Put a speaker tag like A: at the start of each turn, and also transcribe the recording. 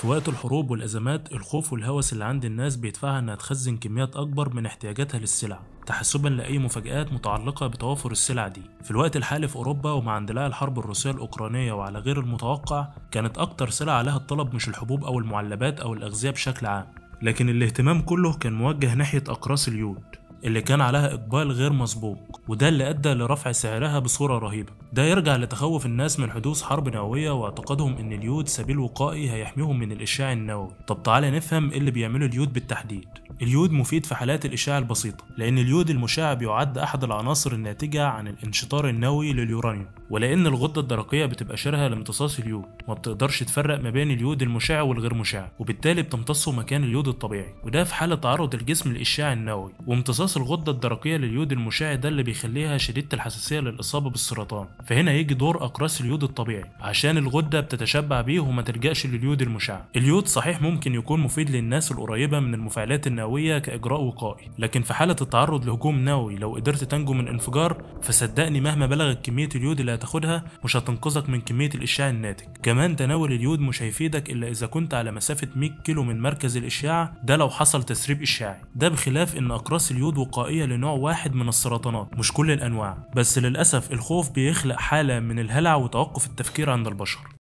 A: في وقت الحروب والأزمات الخوف والهوس اللي عند الناس بيدفعها إنها تخزن كميات أكبر من احتياجاتها للسلع تحسبا لأي مفاجآت متعلقة بتوافر السلع دي في الوقت الحالي في أوروبا ومع اندلاع الحرب الروسية الأوكرانية وعلى غير المتوقع كانت أكتر سلع عليها الطلب مش الحبوب أو المعلبات أو الأغذية بشكل عام لكن الاهتمام كله كان موجه ناحية أقراص اليود اللي كان عليها إقبال غير مسبوق وده اللي أدى لرفع سعرها بصورة رهيبة ده يرجع لتخوف الناس من حدوث حرب نووية واعتقادهم إن اليود سبيل وقائي هيحميهم من الإشعاع النووي طب تعالى نفهم إيه اللي بيعمله اليود بالتحديد اليود مفيد في حالات الإشعاع البسيطة لأن اليود المشع بيعد أحد العناصر الناتجة عن الانشطار النووي لليورانيوم ولأن الغدة الدرقية بتبقى شرهة لامتصاص اليود ما بتقدرش تفرق ما بين اليود المشع والغير مشع وبالتالي بتمتصه مكان اليود الطبيعي وده في حالة تعرض الجسم للإشعاع النووي وامتصاص الغدة الدرقية لليود المشع ده اللي بيخليها شديدة الحساسية للإصابة بالسرطان فهنا يجي دور أقراص اليود الطبيعي عشان الغدة بتتشبع بيه وما تلجأش لليود المشع اليود صحيح ممكن يكون مفيد للناس القريبة من المفاعلات النووية كإجراء وقائي لكن في حالة التعرض لهجوم نووي لو قدرت تنجو من انفجار فصدقني مهما بلغت كمية اليود اللي هتاخدها مش هتنقذك من كمية الإشعاع الناتج كمان تناول اليود مش هيفيدك إلا إذا كنت على مسافة 100 كيلو من مركز الإشعاع ده لو حصل تسريب إشعاعي ده بخلاف إن أقراص اليود وقائية لنوع واحد من السرطانات مش كل الأنواع بس للأسف الخوف بيخلق حالة من الهلع وتوقف التفكير عند البشر